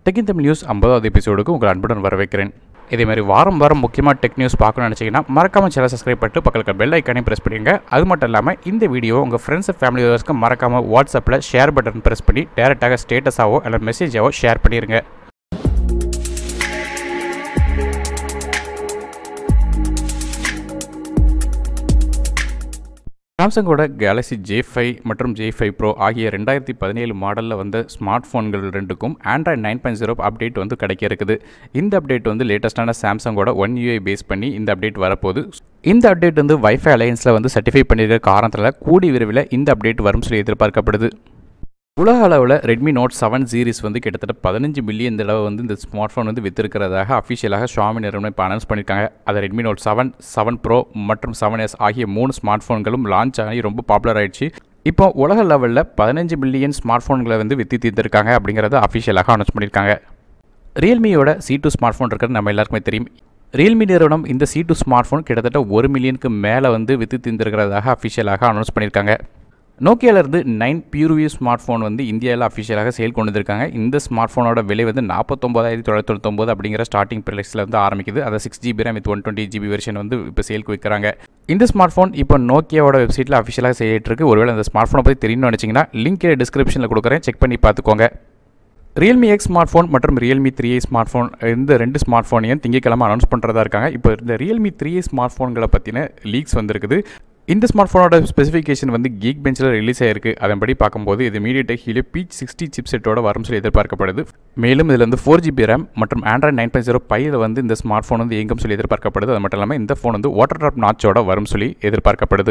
டெக்கின் Tamil news ஐம்பதாவது எபிசோடுக்கு உங்கள் அன்புடன் வரவேற்கிறேன் இதே மாதிரி வாரம் வாரம் முக்கியமாக டெக் நியூஸ் பார்க்கணும்னு நினச்சிங்கன்னா மறக்காம சேனல் சப்ஸ்கிரைப் பண்ணிட்டு பக்கத்தில் பெல் ஐக்கானையும் ப்ரெஸ் பண்ணிடுங்க அது மட்டும் இல்லாமல் இந்த வீடியோ உங்கள் ஃப்ரெண்ட்ஸ் ஃபேமிலி மெம்பர்ஸ்க்கு மறக்காமல் வாட்ஸ்அப்பில் ஷேர் பட்டன் ப்ரெஸ் பண்ணி டேரெக்டாக ஸ்டேட்டஸாவோ இல்லை மெசேஜாவோ ஷேர் பண்ணிடுங்க சாம்சங்கோட கேலக்ஸி ஜே ஃபைவ் மற்றும் ஜே ஃபைவ் ப்ரோ ஆகிய ரெண்டாயிரத்தி பதினேழு மாடலில் வந்த ஸ்மார்ட் ஃபோன்கள் ரெண்டுக்கும் Android nine point zero update வந்து கிடைக்க இருக்குது இந்த அப்டேட் வந்து லேட்டஸ்ட்டான சாம்சங்கோட ஒன் யூஐ பேஸ் பண்ணி இந்த அப்டேட் வரப்போகுது இந்த அப்டேட் வந்து வைஃபை அலையன்ஸில் வந்து சர்டிஃபை பண்ணியிருக்க காரணத்தில் கூடி விரைவில் இந்த அப்டேட் வரும் சொல்லி எதிர்பார்க்கப்படுது உலக அளவில் ரெட்மி நோட் செவன் சீரிஸ் வந்து கிட்டத்தட்ட பதினஞ்சு மில்லியன் தடவை வந்து இந்த ஸ்மார்ட் ஃபோன் வந்து வித்திருக்கிறதாக அஃபிஷியலாக ஷாமி நிறுவனம் இப்போ அனௌன்ஸ் பண்ணியிருக்காங்க அதை Redmi Note seven seven pro மற்றும் செவன் எஸ் ஆகிய மூணு ஸ்மார்ட் ஃபோன்களும் லான்ச் ஆகி ரொம்ப பாப்புலர் ஆயிடுச்சு இப்போ உலக லெவலில் பதினஞ்சு மில்லியன் ஸ்மார்ட் ஃபோன்களை வந்து வித்தி தீர்த்திருக்காங்க அப்படிங்கிறத அஃபிஷியலாக அனௌன்ஸ் பண்ணியிருக்காங்க ரியல்மியோட சி டூ ஸ்மார்ட் ஃபோன் இருக்கிறது நம்ம எல்லாருக்குமே தெரியும் ரியல்மி நிறுவனம் இந்த சி டூ ஸ்மார்ட் ஃபோன் கிட்டத்தட்ட ஒரு மில்லியனுக்கு மேலே வந்து வித்து தீர்ந்திருக்கிறதாக அஃபிஷியலாக அனௌன்ஸ் பண்ணியிருக்காங்க நோக்கியாவிலேருந்து நைன் பியூர்வியூ ஸ்மார்ட் ஃபோன் வந்து இந்தியாவில் அஃபிஷியலாக சேல் கொண்டு வந்திருக்காங்க இந்த ஸ்மார்ட் ஃபோனோட விலை வந்து நாற்பத்தொம்பதாயிரத்தி தொள்ளாயிரத்தி தொண்ணூத்தொம்பது அப்படிங்கிற ஸ்டார்டிங் ப்ரைஸில் வந்து ஆரம்பிக்குது அதை six GB RAM with one twenty GB version வந்து இப்போ சேலுக்கு விற்கிறாங்க இந்த ஸ்மார்ட் ஃபோன் இப்போ நோக்கியாவோட வெப்சைட்டில் அஃபிஷியலாக செய்யிட்டு இருக்கு ஒருவேளை அந்த ஸ்மார்ட் ஃபோனை பற்றி தெரியணும்னு நினச்சிங்கன்னா லிங்க் டிஸ்கிரிப்ஷனில் கொடுக்குறேன் செக் பண்ணி பார்த்துக்கோங்க ரியல்மி எக்ஸ் ஸ்மார்ட் ஃபோன் மற்றும் Realme three A smart phone இந்த ரெண்டு ஸ்மார்ட் ஃபோனையும் திங்கக்கிழமை அனௌன்ஸ் பண்ணுறதா இருக்காங்க இப்போ இந்த ரியல்மி த்ரீ ஏ ஸ்மார்ட் ஃபோன்களை பற்றின லீக்ஸ் வந்திருக்குது இந்த ஸ்மார்ட் ஃபோனோட ஸ்பெசிஃபிகேஷன் வந்து கீக் பெஞ்சில் ரிலீஸ் ஆயிருக்கு அதன்படி பார்க்கும்போது இது MediaTek Helio P sixty chip செட்டோட வரும் சொல்லி எதிர்பார்க்கப்படுது மேலும் இதில் வந்து ஃபோர் ஜிபி ரேம் மற்றும் ஆண்ட்ராய்ட் நைன் பாயிண்ட் ஜீரோ பையில் வந்து இந்த ஸ்மார்ட் ஃபோன் வந்து இயங்கும் சொல்லி எதிர்பார்க்கப்படுது அது மட்டும் இல்லாமல் இந்த ஃபோன் வந்து வாட்டர் ட்ராப் நாச்சோட வரும் சொல்லி எதிர்பார்க்கப்படுது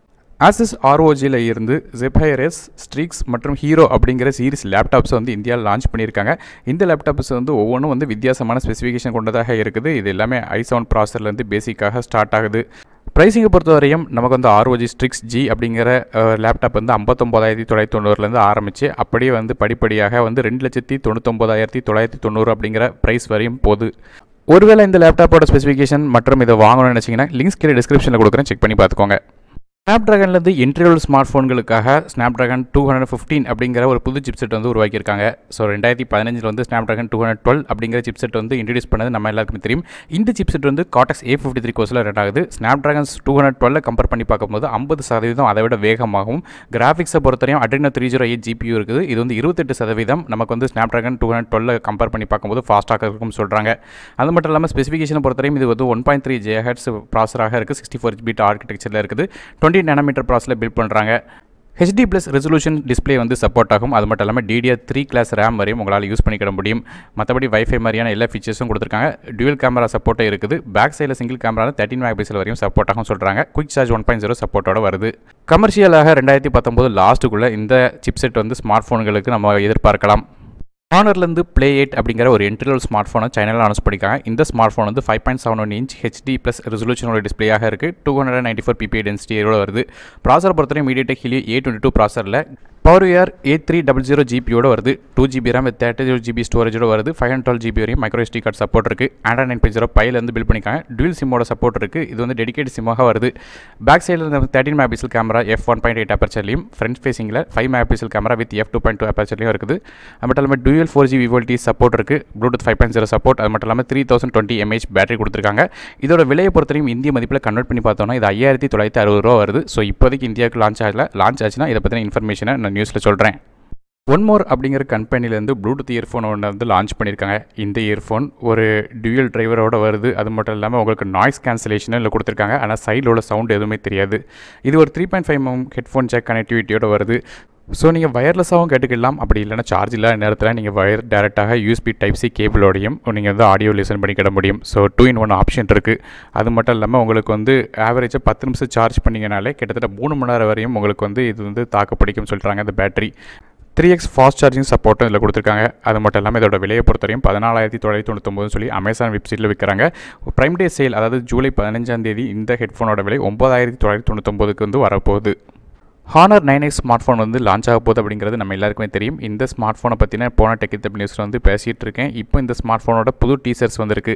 ஆசஸ் ஆர்ஓஜியில் இருந்து ஜெபைரஸ் ஸ்ட்ரீக்ஸ் மற்றும் ஹீரோ அப்படிங்கிற சீரிஸ் லேப்டாப்ஸ் வந்து இந்தியாவில் லான்ச் பண்ணியிருக்காங்க இந்த லேப்டாப்ஸ் வந்து ஒவ்வொன்றும் வந்து வித்தியாசமான ஸ்பெசிஃபிகேஷன் கொண்டதாக இருக்குது இது எல்லாமே ஐ செவன் ப்ராசர்லேருந்து பேசிக்காக ஸ்டார்ட் ஆகுது ப்ரைஸிங்கை பொறுத்தவரையும் நமக்கு வந்து ஆர்ஓஜி ஸ்ட்ரிக்ஸ் ஜி அப்படிங்கிற லேப்டாப் வந்து ஐம்பத்தொம்போதாயிரத்தி தொள்ளாயிரத்தி தொண்ணூறுலேருந்து ஆரம்பித்து அப்படியே வந்து படிப்படியாக வந்து ரெண்டு லட்சத்தி தொண்ணூத்தொம்போதாயிரத்தி தொள்ளாயிரத்தி தொண்ணூறு அப்படிங்கிற ப்ரைஸ் வரையும் போகுது ஒருவேளை இந்த லேப்டாப்போட ஸ்பெசிஃபிகேஷன் மற்றும் இதை வாங்கணும்னு நினச்சிங்கன்னா லிங்க்ஸ் கீழே டிஸ்கிரிப்ஷனில் கொடுக்குறேன் செக் பண்ணி பார்த்துக்கோங்க ஸ்னாப் ட்ராகன்லேருந்து இன்டர்வல் ஸ்மார்ட் ஃபோன்களுக்காக Snapdragon two hundred fifteen அப்படிங்கிற ஒரு புது சிப்செட் வந்து உருவாக்கியிருக்காங்க ஸோ ரெண்டாயிரத்தி பதினஞ்சில் வந்து Snapdragon two hundred twelve அப்படிங்கிற சிப்செட் வந்து இன்ட்ரடியூஸ் பண்ணது நம்ம எல்லாருக்குமே தெரியும் இந்த சிப்செட் வந்து காட்டக்ஸ் ஏ ஃபிஃப்டி த்ரீ கோர்ஸில் ரன் ஆகுது ஸ்னாப் ட்ராகன்ஸ் டூ ஹண்ட்ரட் டுவெல்ல கம்பேர் பண்ணி பார்க்கும்போது ஐம்பது சதவீதம் அதை விட வேகமாகவும் கிராஃபிக்ஸை பொறுத்தவரையும் Adreno three zero eight GPU இருக்குது இது வந்து இருபத்தெட்டு சதவீதம் நமக்கு வந்து ஸ்னாப் ட்ராகன் டூ ஹண்ட்ரட் டுவெல்ல கம்பேர் பண்ணி பார்க்கும்போது ஃபாஸ்ட்டாக இருக்கும்னு சொல்கிறாங்க அது மட்டும் இல்லாமல் ஸ்பெசிஃபிகேஷனை பொறுத்தவரையும் இது வந்து ஒன் பாயிண்ட் த்ரீ ஜேஹெட்ஸ் ப்ராசராக இருக்குது சிக்ஸ்டி ஃபோர் ஜிபி ஆர்கிடெக்சரில் இருக்குது டுவெண்ட்டி நேனோமீட்டர் ப்ராசரில் பில்ட் பண்ணுறாங்க ஹெச்டி ப்ளஸ் ரெசல்யூஷன் டிஸ்பிளே வந்து சப்போர்ட் ஆகும் அது மட்டும் இல்லாமல் டிடிஆர் த்ரீ கிளாஸ் ரேம் வரையும் உங்களால் யூஸ் பண்ணிக்கிட முடியும் மற்றபடி வைஃபை மாதிரியான எல்லா ஃபீச்சர்ஸும் கொடுத்துருக்காங்க டியூல் கேமரா சப்போர்ட்டே இருக்குது பேக் சைடில் single camera thirteen mega pixel வரையும் சப்போர்ட் ஆகும் சொல்கிறாங்க quick charge one point zero சப்போர்ட்டோட வருது கமர்ஷியலாக ரெண்டாயிரத்தி பத்தொம்போது லாஸ்ட்டுக்குள்ளே இந்த சிப்செட் வந்து ஸ்மார்ட் ஃபோன்களுக்கு நம்ம எதிர்பார்க்கலாம் ஹானர்லேருந்து ப்ளே எயிட் அப்படிங்கிற ஒரு இன்டர்னல் ஸ்மார்ட் ஃபோனை சைனாவில் அனௌன்ஸ் பண்ணிக்காங்க இந்த ஸ்மார்ட் ஃபோன் வந்து five point seven one inch HD plus ரெசல்யூஷனோட டிஸ்பிளேயாக இருக்குது two hundred ninety four PPI டென்சிட்டியோட வருது ப்ராசர் பொறுத்தவரை MediaTek Helio A twenty two ப்ராசரில் power AR A three double zero ஜிபியோட வருது two GB RAM with thirty zero GB ஸ்டோரேஜோட வருது ஃபைவ் ஹண்ட்ரட் டுவெல் ஜிபி வரையும் மைக்ரோ எஸ்டி கார்டு சப்போர்ட் இருக்குது ஆண்ட்ராய்ட் நைன் பாயிண்ட் ஜீரோ பைலேருந்து build பண்ணிக்காங்க dual சிம்மோட சப்போர்ட் இருக்குது இது வந்து டெடிகேட் சிம்மாக வருது பேக் சைடில் thirteen mega pixel camera F one point eight அப்பர்ச்சர்லையும் ஃப்ரண்ட் ஃபேசிங்கில் five mega pixel camera with F two point two அப்பர்ச்சர்லையும் இருக்குது அது மட்டும் இல்லாமல் dual four G VoLTE support இருக்குது Bluetooth five point zero support அது மட்டும் இல்லாமல் three thousand twenty mAh battery கொடுத்துருக்காங்க இதோட விலையை பொறுத்தவரையும் இந்திய மதிப்பில் கன்வெர்ட் பண்ணி பார்த்தோம்னா இது ஐயாயிரத்தி தொள்ளாயிரத்தி அறுபது ரூபா வருது ஸோ இப்போதைக்கு இந்தியாவுக்கு லான்ச் ஆகல லான்ச் ஆச்சுன்னா இதை பற்றின இன்ஃபர்மேஷனை நான் நியூஸில் சொல்கிறேன் ஒன் மோர் அப்படிங்கிற கம்பெனிலேருந்து ப்ளூடூத் இயர்ஃபோன் ஒன்று வந்து லான்ச் பண்ணியிருக்காங்க இந்த இயர்ஃபோன் ஒரு டியூயல் டிரைவரோட வருது அது மட்டும் இல்லாமல் உங்களுக்கு நாய்ஸ் கேன்சலேஷனும் இல்லை கொடுத்துருக்காங்க ஆனால் சைடில் உள்ள சவுண்ட் எதுவுமே தெரியாது இது ஒரு three point five M headphone jack கனெக்டிவிட்டியோட வருது ஸோ நீங்கள் வயர்லெஸ்ஸாகவும் கேட்டுக்கலாம் அப்படி இல்லைனா சார்ஜ் இல்லாத நேரத்தில் நீங்கள் வயர் டேரெக்டாக யூஎஸ்பி டைப் சி கேபிளோடையும் நீங்கள் வந்து ஆடியோ லிசன் பண்ணிக்கிட முடியும் so two in one option இருக்குது அது மட்டும் இல்லாமல் உங்களுக்கு வந்து ஆவரேஜாக பத்து நிமிஷம் சார்ஜ் பண்ணிங்கனாலே கிட்டத்தட்ட மூணு மணி நேரம் வரையும் உங்களுக்கு வந்து இது வந்து தாக்கு பிடிக்கும் சொல்கிறாங்க இந்த battery three X fast charging சப்போர்ட்டும் இதில் கொடுத்துருக்காங்க அது மட்டும் இல்லாமல் இதோட விலையை பொறுத்தவரையும் பதினாலாயிரத்தி தொள்ளாயிரத்தி தொண்ணூத்தொம்பதுன்னு சொல்லி அமேசான் வெப்சைட்டில் விற்கிறாங்க ப்ரைம் டே சேல் அதாவது ஜூலை பதினஞ்சாம் தேதி இந்த ஹெட்ஃபோனோட விலை ஒம்பதாயிரத்தி தொள்ளாயிரத்தி தொண்ணூத்தொம்பதுக்கு வந்து வரப்போகுது Honor nine X smart phone வந்து லான்ச் ஆக போகுது அப்படிங்கிறது நம்ம எல்லாருக்குமே தெரியும் இந்த ஸ்மார்ட் ஃபோனை பற்றின போன டெக் நியூஸில் வந்து பேசிகிட்டு இருக்கேன் இப்போ இந்த ஸ்மார்ட் ஃபோனோட புது டீசர்ஸ் வந்திருக்கு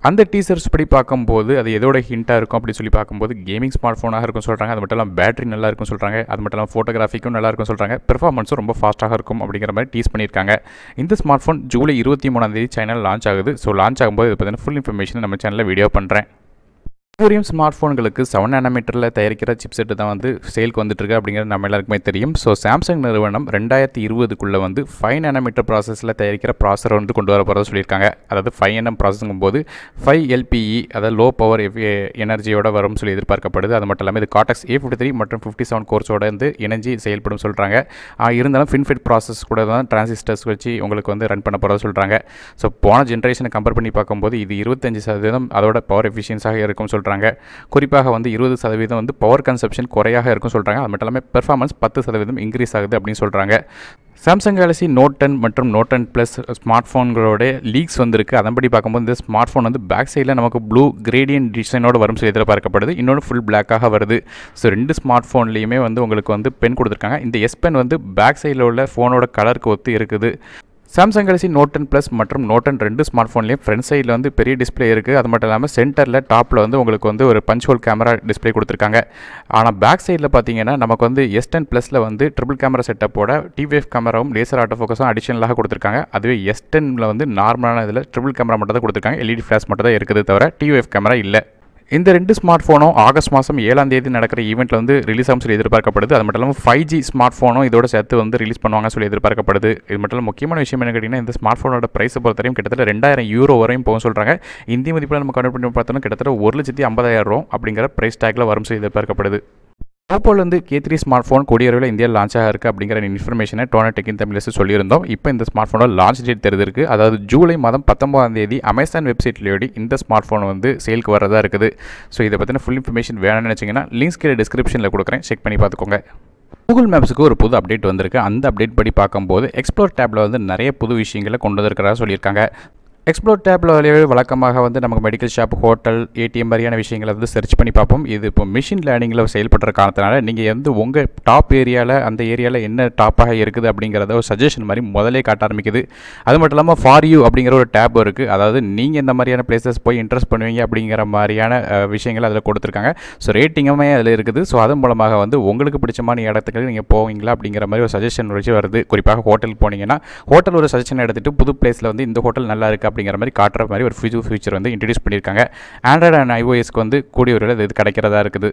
அந்த டீசர்ஸ் படி பார்க்கும்போது அது எதோட ஹிண்ட்டாக இருக்கும் அப்படி சொல்லி பார்க்கும்போது கேமிங் ஸ்மார்ட் ஃபோனாக இருக்கும் சொல்கிறாங்க அது மட்டும் இல்லாமல் பேட்டரி நல்லா இருக்கும் சொல்கிறாங்க அது மட்டும் இல்லாமல் ஃபோட்டோகிராஃபிக்கும் நல்லா இருக்கும் சொல்கிறாங்க பெர்ஃபார்மன்ஸும் ரொம்ப ஃபாஸ்ட்டாக இருக்கும் அப்படிங்கிற மாதிரி டீஸ் பண்ணியிருக்காங்க இந்த ஸ்மார்ட் ஃபோன் ஜூலை இருபத்தி மூணாம் தேதி சைனாவில் லான்ச் ஆகுது ஸோ லான்ச் ஆகும்போது இதை பற்றின ஃபுல் இன்ஃபர்மேஷன் நம்ம சேனலில் வீடியோ பண்ணுறேன் ஒவ்வொரு ஸ்மார்ட் ஃபோன்களுக்கு செவன் நானோமீட்டரில் தயாரிக்கிற சிப்செட்டு தான் வந்து சேலுக்கு வந்துட்டுருக்கு அப்படிங்கிறது நம்ம எல்லாருக்குமே தெரியும் ஸோ சாம்சங் நிறுவனம் ரெண்டாயிரத்தி இருபதுக்குள்ளே வந்து ஃபைவ் நானோமீட்டர் ப்ராசஸில் தயாரிக்கிற ப்ராசர் வந்து கொண்டு வர போகிறதா சொல்லியிருக்காங்க அதாவது ஃபைவ் என்எம் ப்ராசஸுங்கும் போது ஃபைவ் எல்பிஇ அதாவது லோ பவர் எனர்ஜியோட வரும்னு சொல்லி எதிர்பார்க்கப்படுது அது மட்டும் இல்லாமல் இது காட்டக்ஸ் ஏ ஃபிஃப்டி த்ரீ மற்றும் ஃபிஃப்டி செவன் கோர்ஸோட வந்து இணைஞ்சி செயல்படும் சொல்கிறாங்க இருந்தாலும் ஃபின்ஃபிட் ப்ராசஸ் கூட தான் டிரான்சிஸ்டர்ஸ் வச்சு உங்களுக்கு வந்து ரன் பண்ண போகிறதா சொல்கிறாங்க ஸோ போன ஜென்ரேஷனை கம்பேர் பண்ணி பார்க்கும்போது இது இருபத்தஞ்சு சதவீதம் அதோட பவர் எஃபிஷியன்ஸாக இருக்கும் சொல்கிறாங்க குறிப்பாக வந்து இருபது சதவீதம் வந்து பவர் கன்சப்ஷன் குறையாக இருக்கும் சொல்கிறாங்க அது மட்டும் இல்லாமல் பெர்ஃபார்மன்ஸ் பத்து சதவீதம் இன்க்ரீஸ் ஆகுது அப்படின்னு சொல்கிறாங்க சாம்சங் கேலக்ஸி நோட் டென் மற்றும் நோட் டென் ப்ளஸ் ஸ்மார்ட் ஃபோன்களோட லீக்ஸ் வந்திருக்கு அதன்படி பார்க்கும்போது இந்த ஸ்மார்ட் ஃபோன் வந்து பேக் சைடில் நமக்கு ப்ளூ கிரேடியன் டிசைனோட வரும் சொல்லி எதிர்பார்க்கப்படுது இன்னொன்று ஃபுல் பிளாக்காக வருது ஸோ ரெண்டு ஸ்மார்ட் ஃபோன்லேயுமே வந்து உங்களுக்கு வந்து பென் கொடுத்துருக்காங்க இந்த எஸ் பென் வந்து பேக் சைடில் உள்ள ஃபோனோட கலருக்கு ஒத்து இருக்குது Samsung Galaxy Note ten plus மற்றும் நோட் டென் ரெண்டு ஸ்மார்ட் ஃபோன்லேயும் ஃப்ரண்ட் சைடில் வந்து பெரிய டிஸ்பிளே இருக்குது அது மட்டும் இல்லாமல் சென்டரில் டாப்பில் வந்து உங்களுக்கு வந்து ஒரு பஞ்ச் ஹோல் கேமரா டிஸ்பிளே கொடுத்துருக்காங்க ஆனால் பேக் சைடில் பார்த்தீங்கன்னா நமக்கு வந்து எஸ் டென் ப்ளஸில் வந்து ட்ரிபிள் கேமரா செட்டப்போட டிவிஎஃப் கேமராவும் லேசர் ஆட்டோ ஃபோக்கஸும் அடிஷனலாக கொடுத்துருக்காங்க அதுவே எஸ் டென்னில் வந்து நார்மலான இதில் ட்ரிபிள் கேமரா மட்டும் தான் கொடுத்துருக்காங்க எல்இடி ஃப்ளாஷ் மட்டும் தான் இருக்குது தவிர டிவிஎஃப் கேமரா இல்லை இந்த ரெண்டு ஸ்மார்ட் ஃபோனும் ஆகஸ்ட் மாதம் ஏழாம் தேதி நடக்கிற ஈவெண்ட்டில் வந்து ரிலீஸ் ஆகும் சொல்லி எதிர்பார்க்கப்படுது அது மட்டும் இல்லாமல் ஃபைவ் ஜி ஸ்மார்ட் ஃபோனும் இதோட சேர்த்து வந்து ரிலீஸ் பண்ணுவாங்க சொல்லி எதிர்பார்க்கப்படுது இது மட்டும் இல்லாமல் முக்கியமான விஷயம் என்ன கேட்டிங்கன்னா இந்த ஸ்மார்ட் ஃபோனோட ப்ரைஸை பொறுத்தவரையும் கிட்டத்தட்ட ரெண்டாயிரம் யூரோ வரையும் போகும் சொல்கிறாங்க இந்திய மதிப்பில் நம்ம கன்வெர்ட் பண்ணி பார்த்தோம்னா கிட்டத்தட்ட ஒரு லட்சத்தி ஐம்பதாயிரம் ரூபா அப்படிங்கிற ப்ரைஸ் டேக்கில் வரும் சொல்லி எதிர்பார்க்கப்படுது ஓப்போலேருந்து கே த்ரீ ஸ்மார்ட் ஃபோன் கூடிய விரைவில் இந்தியாவில் லான்ச் ஆக இருக்குது அப்படிங்கிற இன்ஃபர்மேஷனை டோனா டெக்கின் தமிழ் சொல்லியிருந்தோம் இப்போ இந்த ஸ்மார்ட் ஃபோனோட லான்ச் டேட் தெரிஞ்சிருக்கு அதாவது ஜூலை மாதம் பத்தொம்பதாம் தேதி அமேசான் வெப்சைட்லேயோடி இந்த ஸ்மார்ட் ஃபோன் வந்து சேலுக்கு வரதா இருக்குது ஸோ இதை பற்றின ஃபுல் இன்ஃபர்மேஷன் வேணும்னு நினச்சிங்கன்னா லிங்க்ஸ் கீழே டிஸ்கிரிப்ஷனில் கொடுக்குறேன் செக் பண்ணி பார்த்துக்கோங்க கூகுள் மேப்ஸுக்கு ஒரு புது அப்டேட் வந்திருக்கு அந்த அப்டேட் படி பார்க்கும்போது எக்ஸ்ப்ளோர் டேப்பில் வந்து நிறைய புது விஷயங்களை கொண்டு வந்திருக்கிறதா சொல்லியிருக்காங்க எக்ஸ்ப்ளோர் டேப்பில் வழக்கமாக வந்து நமக்கு மெடிக்கல் ஷாப் ஹோட்டல் ஏடிஎம் மாதிரியான விஷயங்களை வந்து சர்ச் பண்ணி பார்ப்போம் இது இப்போ மிஷின் லேர்னிங்கில் செயல்படுற காரணத்தினால நீங்கள் வந்து உங்கள் டாப் ஏரியாவில் அந்த ஏரியாவில் என்ன டாப்பாக இருக்குது அப்படிங்கிறத ஒரு சஜஷன் மாதிரி முதலே காட்ட ஆரம்பிக்குது அது மட்டும் இல்லாமல் ஃபார் யூ அப்படிங்கிற ஒரு டேப் இருக்குது அதாவது நீங்கள் இந்த மாதிரியான பிளேசஸ் போய் இன்ட்ரெஸ்ட் பண்ணுவீங்க அப்படிங்கிற மாதிரியான விஷயங்கள் அதில் கொடுத்துருக்காங்க ஸோ ரேட்டிங்குமே அதில் இருக்குது ஸோ அதன் மூலமாக வந்து உங்களுக்கு பிடிச்சமான இடத்துக்கு நீங்கள் போவீங்களா அப்படிங்கிற மாதிரி ஒரு சஜஷன் வச்சு வருது குறிப்பாக ஹோட்டல் போனீங்கன்னா ஹோட்டல் ஒரு சஜஷன் எடுத்துகிட்டு புது பிளேஸில் வந்து இந்த ஹோட்டல் நல்லா இருக்குது அப்படிங்கிற மாதிரி காட்டுற மாதிரி ஒரு ஃபியூ ஃபியூச்சர் வந்து இன்ட்ரடியூஸ் பண்ணியிருக்காங்க ஆண்ட்ராய்டு அண்ட் ஐஓஎஸ்க்கு வந்து கூடிய ஒரு இது கிடைக்கிறதா இருக்குது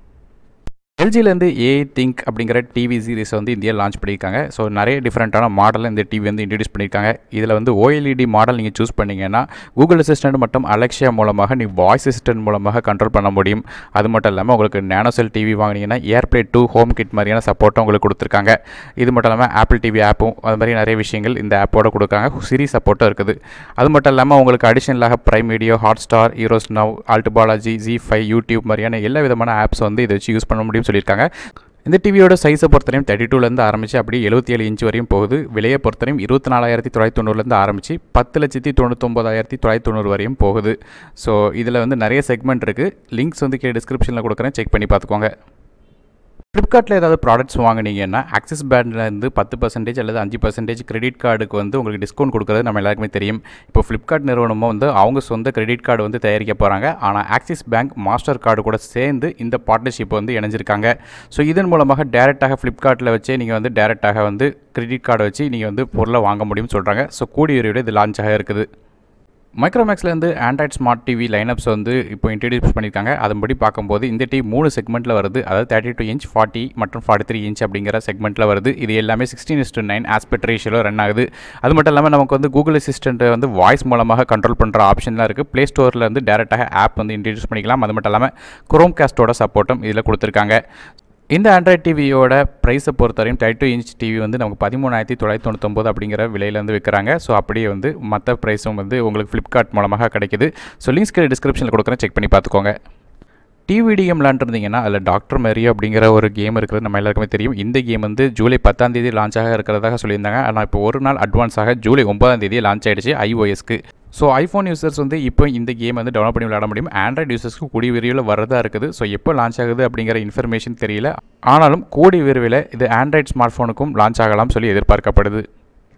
எல்ஜிலேருந்து ஏ திங்க் அப்படிங்கிற டிவி சீரிஸ் வந்து இந்தியா லான்ச் பண்ணியிருக்காங்க ஸோ நிறைய டிஃப்ரெண்ட்டான மாடலில் இந்த டிவி வந்து இன்ட்ரடியூஸ் பண்ணியிருக்காங்க இதில் வந்து ஓஎல்இடி மாடல் நீங்கள் சூஸ் பண்ணிங்கன்னா கூகுள் அசிஸ்டன்ட் மற்றும் அலெக்ஷியா மூலமாக நீ வாய்ஸ் அசிஸ்டன்ட் மூலமாக கண்ட்ரோல் பண்ண முடியும் அது மட்டும் இல்லாமல் உங்களுக்கு நேனோசெல் டிவி வாங்கினீங்கன்னா ஏர்ப்ளே டூ ஹோம் கிட் மாதிரியான சப்போர்ட்டும் உங்களுக்கு கொடுத்துருக்காங்க இது மட்டும் இல்லாமல் ஆப்பிள் டிவி ஆப்பும் அது மாதிரி நிறைய விஷயங்கள் இந்த ஆப்போட கொடுக்குறாங்க சிரி சப்போர்ட்டும் இருக்குது அது மட்டும் இல்லாமல் உங்களுக்கு அடிஷனலாக Prime Video Hot Star Eros Now ALT Balaji Zee five YouTube மாதிரியான எல்லா விதமான ஆப்ஸ் வந்து இதை வச்சு யூஸ் பண்ண முடியும்னு சொல்லியிருக்காங்க இந்த டிவியோட சைஸை பொறுத்தவரையும் தேர்ட்டி டூலேருந்து ஆரம்பித்து அப்படியே எழுபத்தி ஏழு இன்ச் வரையும் போகுது விலையை பொறுத்தவரையும் இருபத்தி நாலாயிரத்தி தொள்ளாயிரத்தி தொண்ணூறுலேருந்து ஆரம்பித்து பத்து லட்சத்தி தொண்ணூத்தொம்பதாயிரத்தி தொள்ளாயிரத்தி தொண்ணூறு வரையும் போகுது ஸோ இதில் வந்து நிறைய செக்மெண்ட் இருக்குது லிங்க்ஸ் வந்து கீழே டிஸ்கிரிப்ஷனில் கொடுக்குறேன் செக் பண்ணி பார்த்துக்கோங்க ஃப்ளிப்கார்ட்டில் ஏதாவது ப்ராடக்ட்ஸ் வாங்கினீங்கன்னா ஆக்சிஸ் பேண்ட்லேருந்து பத்து பர்சன்டேஜ் அல்லது அஞ்சு பர்சன்டேஜ் கிரெடிட் கார்டுக்கு வந்து உங்களுக்கு டிஸ்கவுண்ட் கொடுக்குறது நம்ம எல்லாருக்குமே தெரியும் இப்போ ஃப்ளிப்கார்ட் நிறுவனமும் வந்து அவங்க சொந்த கிரெடிட் கார்டு வந்து தயாரிக்க போகிறாங்க ஆனால் ஆக்சிஸ் பேங்க் மாஸ்டர் கார்டு கூட சேர்ந்து இந்த பார்ட்னர்ஷிப் வந்து இணைஞ்சிருக்காங்க ஸோ இதன் மூலமாக டேரெக்டாக ஃப்ளிப்கார்ட்டில் வச்சே நீங்கள் வந்து டேரெக்டாக வந்து கிரெடிட் கார்டை வச்சு நீங்கள் வந்து பொருளை வாங்க முடியும்னு சொல்கிறாங்க ஸோ கூடிய விரைவில் இது லான்ச் ஆக இருக்குது மைக்ரோமேக்ஸ்லேருந்து ஆண்ட்ராய்ட் ஸ்மார்ட் டிவி லைனப்ஸ் வந்து இப்போ இன்ட்ரடியூஸ் பண்ணியிருக்காங்க அதன்படி பார்க்கும்போது இந்த டிவி மூணு செக்மெண்ட்டில் வருது அதாவது தேர்ட்டி டூ இன்ச் ஃபார்ட்டி மற்றும் ஃபார்ட்டி த்ரீ இன்ச் அப்படிங்கிற செக்மெண்ட்டில் வருது இது எல்லாமே sixteen is to nine aspect ரேஷியோவில் ரன் ஆகுது அது மட்டும் இல்லாமல் நமக்கு வந்து கூகுள் அசிஸ்டண்ட்டை வந்து வாய்ஸ் மூலமாக கண்ட்ரோல் பண்ணுற ஆப்ஷன்லாம் இருக்குது ப்ளே ஸ்டோரில் வந்து டேரெக்டாக ஆப் வந்து இன்ட்ரடியூஸ் பண்ணிக்கலாம் அது மட்டும் இல்லாமல் குரோம் காஸ்ட்டோட சப்போர்ட்டும் இதில் கொடுத்துருக்காங்க இந்த ஆண்ட்ராய்ட் டிவியோட ப்ரைஸை பொறுத்தவரையும் தேர்ட்டி டூ இன்ச் டிவி வந்து நமக்கு பதிமூணாயிரத்தி தொள்ளாயிரத்தி தொண்ணூத்தொம்பது அப்படிங்கிற விலையில் வந்து விற்கிறாங்க ஸோ அப்படியே வந்து மற்ற ப்ரைஸும் வந்து உங்களுக்கு ஃப்ளிப்கார்ட் மூலமாக கிடைக்குது ஸோ லிங்க்ஸ் கீழே டிஸ்கிரிப்ஷனில் கொடுக்குறேன் செக் பண்ணி பார்த்துக்கோங்க டிவிடிஎம் விளாண்டுருந்தீங்கன்னா அதில் டாக்டர் மெரியோ அப்படிங்கிற ஒரு கேம் இருக்கிறது நம்ம எல்லாருக்குமே தெரியும் இந்த கேம் வந்து ஜூலை பத்தாம் தேதி லான்ச் ஆக இருக்கிறதாக சொல்லியிருந்தாங்க ஆனால் இப்போ ஒரு நாள் அட்வான்ஸாக ஜூலை ஒன்பதாம் தேதி லான்ச் ஆகிடுச்சு ஐஓஎஸ்க்கு ஸோ ஐஃபோன் யூசர்ஸ் வந்து இப்போ இந்த கேம் வந்து டவுன்லோட் பண்ணி விளையாட முடியும் ஆண்ட்ராய்டு யூசர்ஸ்க்கு கூடிய விரைவில் வரதா இருக்குது ஸோ எப்போ லான்ச் ஆகுது அப்படிங்கிற இன்ஃபர்மேஷன் தெரியல ஆனாலும் கூடிய விரைவில் இது ஆண்ட்ராய்டு ஸ்மார்ட் ஃபோனுக்கும் லான்ச் ஆகலாம் சொல்லி எதிர்பார்க்கப்படுது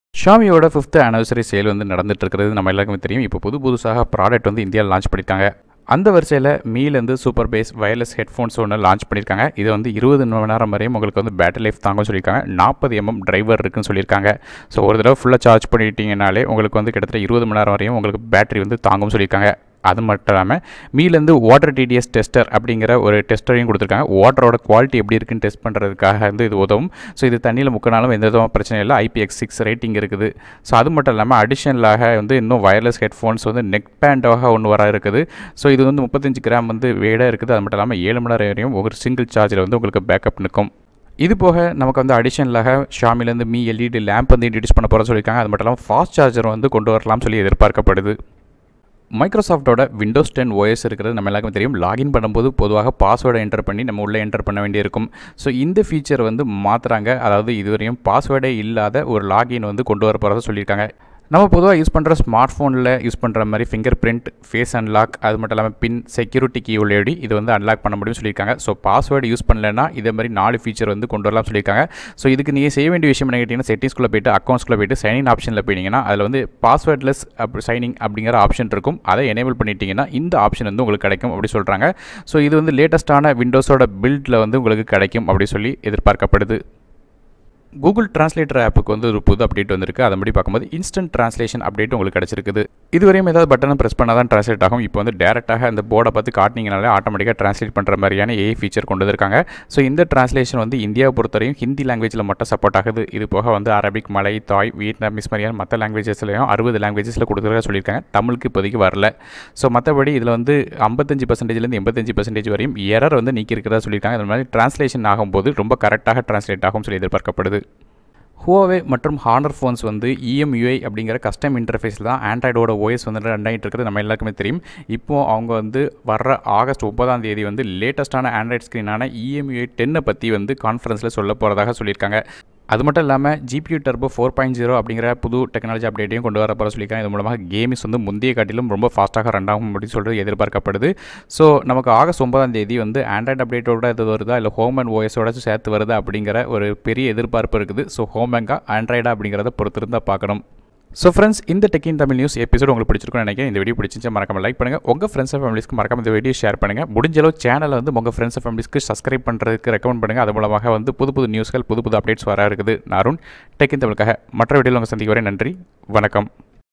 ஷாமியோட ஃபிஃப்த் ஆனிவர்சரி சேல் வந்து நடந்துட்டு இருக்கிறது நம்ம எல்லாருக்குமே தெரியும் இப்போ புது புதுசாக ப்ராடக்ட் வந்து இந்தியாவில் லான்ச் பண்ணியிருக்காங்க அந்த வரிசையில் மீலேருந்து சூப்பர் பேஸ் வயர்லெஸ் ஹெட்ஃபோன்ஸ் ஒன்று லான்ச் பண்ணியிருக்காங்க இது வந்து இருபது மணி நேரம் வரையும் உங்களுக்கு வந்து பேட்டரி லைஃப் தாங்க சொல்லியிருக்காங்க நாற்பது எம்எம் டிரைவர் இருக்குன்னு சொல்லியிருக்காங்க ஸோ ஒரு தடவை ஃபுல்லாக சார்ஜ் பண்ணிட்டீங்கனாலே உங்களுக்கு வந்து கிட்டத்தட்ட இருபது மணி நேரம் வரையும் உங்களுக்கு பேட்டரி வந்து தாங்கும்னு சொல்லியிருக்காங்க அது மட்டும் இல்லாமல் மீலேருந்து வாட்டர் டிடிஎஸ் டெஸ்டர் அப்படிங்கிற ஒரு டெஸ்டரையும் கொடுத்துருக்காங்க வாட்டரோட குவாலிட்டி எப்படி இருக்குன்னு டெஸ்ட் பண்ணுறதுக்காக வந்து இது உதவும் ஸோ இது தண்ணியில் முக்கினாலும் எந்த விதமான பிரச்சனை இல்லை ஐபிஎக்ஸ் சிக்ஸ் ரேட்டிங் இருக்குது ஸோ அது மட்டும் இல்லாமல் அடிஷனலாக வந்து இன்னும் வயர்லெஸ் ஹெட்ஃபோன்ஸ் வந்து நெக் பேண்டாக ஒன்று வர இருக்குது ஸோ இது வந்து முப்பத்தஞ்சு கிராம் வந்து வேடாக இருக்குது அது மட்டும் இல்லாமல் ஏழு மணி நேரம் வரையும் ஒரு சிங்கிள் சார்ஜில் வந்து உங்களுக்கு பேக்கப் நிற்கும் இது போக நமக்கு வந்து அடிஷனலாக ஷாமிலேருந்து மீ எல்இடி லேம்ப் வந்து இன்ட்ரடியூஸ் பண்ண போகிறோம் சொல்லியிருக்காங்க அது மட்டும் இல்லாமல் ஃபாஸ்ட் சார்ஜர் வந்து கொண்டு வரலாம்னு சொல்லி எதிர்பார்க்கப்படுது மைக்ரோசாஃப்ட்டோட விண்டோஸ் டென் ஓஎஸ் இருக்கிறது நம்ம எல்லாருக்கும் தெரியும் லாகின் பண்ணும்போது பொதுவாக பாஸ்வேர்டை என்டர் பண்ணி நம்ம உள்ளே என்டர் பண்ண வேண்டியிருக்கும் ஸோ இந்த ஃபீச்சர் வந்து மாற்றுறாங்க அதாவது இதுவரையும் பாஸ்வேர்டே இல்லாத ஒரு லாகின் வந்து கொண்டு வர போகிறத சொல்லியிருக்காங்க நம்ம பொதுவாக யூஸ் பண்ணுற ஸ்மார்ட் ஃபோனில் யூஸ் பண்ணுற மாதிரி ஃபிங்கர் பிரிண்ட் ஃபேஸ் அன்லாக் அது மட்டும் இல்லாமல் பின் செக்யூரிட்டி கீ உள்ளேடி இது வந்து அன்லாக் பண்ண முடியும்னு சொல்லியிருக்காங்க ஸோ பாஸ்வேர்டு யூஸ் பண்ணலன்னா இதே மாதிரி நாலு ஃபீச்சர் வந்து கொண்டு வரலாம் சொல்லியிருக்காங்க ஸோ இதுக்கு நீங்கள் செய்ய வேண்டிய விஷயம் என்ன கேட்டிங்கன்னா செட்டிங்ஸ்குள்ளே போயிட்டு அக்கௌண்ட்ஸ்குள்ளே போயிட்டு சைனிங் ஆப்ஷனில் போயிட்டீங்கன்னா அதில் வந்து பாஸ்வேர்ட்லெஸ் அப் சைனிங் அப்படிங்கிற ஆப்ஷன் இருக்கும் அதை எனேபிள் பண்ணிட்டீங்கன்னா இந்த ஆப்ஷன் வந்து உங்களுக்கு கிடைக்கும் அப்படி சொல்கிறாங்க ஸோ இது வந்து லேட்டஸ்ட்டான விண்டோஸோட பில்டில் வந்து உங்களுக்கு கிடைக்கும் அப்படி சொல்லி எதிர்பார்க்கப்படுது கூகுள் டிரான்ஸ்லேட்டர் ஆப்புக்கு வந்து ஒரு புது அப்டேட் வந்திருக்கு அதன்படி பார்க்கும்போது இன்ஸ்டன்ட் டிரான்ஸ்லேஷன் அப்டேட் உங்களுக்கு கிடச்சிருக்குது இதுவரையும் ஏதாவது பட்டனை ப்ரெஸ் பண்ணால் தான் டிரான்ஸ்லேட் ஆகும் இப்போ வந்து டேரெக்டாக அந்த போர்டை பார்த்து காட்டினீங்கனாலே ஆட்டோமேட்டிக்காக டிரான்ஸ்லேட் பண்ணுற மாதிரியான ஏஐ ஃபீச்சர் கொண்டு வந்திருக்காங்க ஸோ இந்த டிரான்ஸ்லேஷன் வந்து இந்தியாவை பொறுத்தவரையும் ஹிந்தி லாங்குவேஜில் மட்டும் சப்போர்ட் ஆகுது இது போக வந்து அரபிக் மலை தாய் வியட்நாமிஸ் மாதிரியான மற்ற லாங்குவேஜஸ்லையும் அறுபது லாங்குவேஜஸில் கொடுக்குறதா சொல்லியிருக்காங்க தமிழுக்கு இப்போதைக்கு வரல ஸோ மற்றபடி இதில் வந்து ஐம்பத்தஞ்சு பர்சன்டேஜ்லேருந்து எண்பத்தஞ்சு பர்சன்டேஜ் வரையும் எரர் வந்து நீக்கியிருக்கிறதா சொல்லியிருக்காங்க அது மாதிரி டிரான்ஸ்லேஷன் ஆகும்போது ரொம்ப கரெக்டாக டிரான்ஸ்லேட் ஆகும் சொல்லி எதிர்பார்க்கப்படுது ஹுவாவே மற்றும் ஹானர் ஃபோன்ஸ் வந்து இஎம்யூஐ அப்படிங்கிற கஸ்டம் இன்டர்ஃபேஸில் தான் ஆண்ட்ராய்டோட ஓஎஸ் வந்து ரன் ஆகிட்டு இருக்கிறது நம்ம எல்லாருக்குமே தெரியும் இப்போது அவங்க வந்து வர்ற ஆகஸ்ட் ஒன்பதாம் தேதி வந்து லேட்டஸ்ட்டான ஆண்ட்ராய்ட் ஸ்க்ரீனான இஎம்யூஐ டென்னை பற்றி வந்து கான்ஃபரன்ஸில் சொல்ல போகிறதாக சொல்லியிருக்காங்க அது மட்டும் இல்லாமல் GPU Turbo four point zero அப்படிங்கிற புது டெக்னாலஜி அப்டேட்டையும் கொண்டு வர போகிற சொல்லியிருக்காங்க இது மூலமாக கேம்ஸ் வந்து முந்தைய காட்டிலும் ரொம்ப ஃபாஸ்ட்டாக ரன் ஆகும் அப்படின்னு சொல்லிட்டு எதிர்பார்க்கப்படுது ஸோ நமக்கு ஆகஸ்ட் ஒன்பதாம் தேதி வந்து ஆண்ட்ராய்டு அப்டேட்டோட இது வருதா இல்லை ஹோம் அண்ட் ஓஎஸோட சேர்த்து வருதா அப்படிங்கிற ஒரு பெரிய எதிர்பார்ப்பு இருக்குது ஸோ ஹோம் அங்கா ஆண்ட்ராய்டா அப்படிங்கிறத பொறுத்திருந்தால் பார்க்கணும் ஸோ ஃப்ரெண்ட்ஸ் இந்த tech in Tamil news episode உங்களுக்கு பிடிச்சிருக்கும்னு நினைக்கிறேன் இந்த வீடியோ பிடிச்சிருந்தா மறக்காம லைக் பண்ணுங்கள் உங்கள் ஃப்ரெண்ட்ஸ் அண்ட் ஃபேமிலிஸ்க்கு மறக்காம இந்த வீடியோ ஷேர் பண்ணுங்கள் முடிஞ்சளவு சேனலை வந்து உங்கள் ஃப்ரெண்ட்ஸ் அண்ட் ஃபேமிலிஸ்க்கு சப்ஸ்கிரைப் பண்ணுறதுக்கு ரெக்கமெண்ட் பண்ணுங்கள் அது மூலமாக வந்து புது புது நியூஸ்கள் புது புது அப்டேட்ஸ் வர இருக்குது நாருன் டெக் இன் தமிழுக்காக மற்ற வீடியோவில் உங்கள் சந்திக்க வரை நன்றி வணக்கம்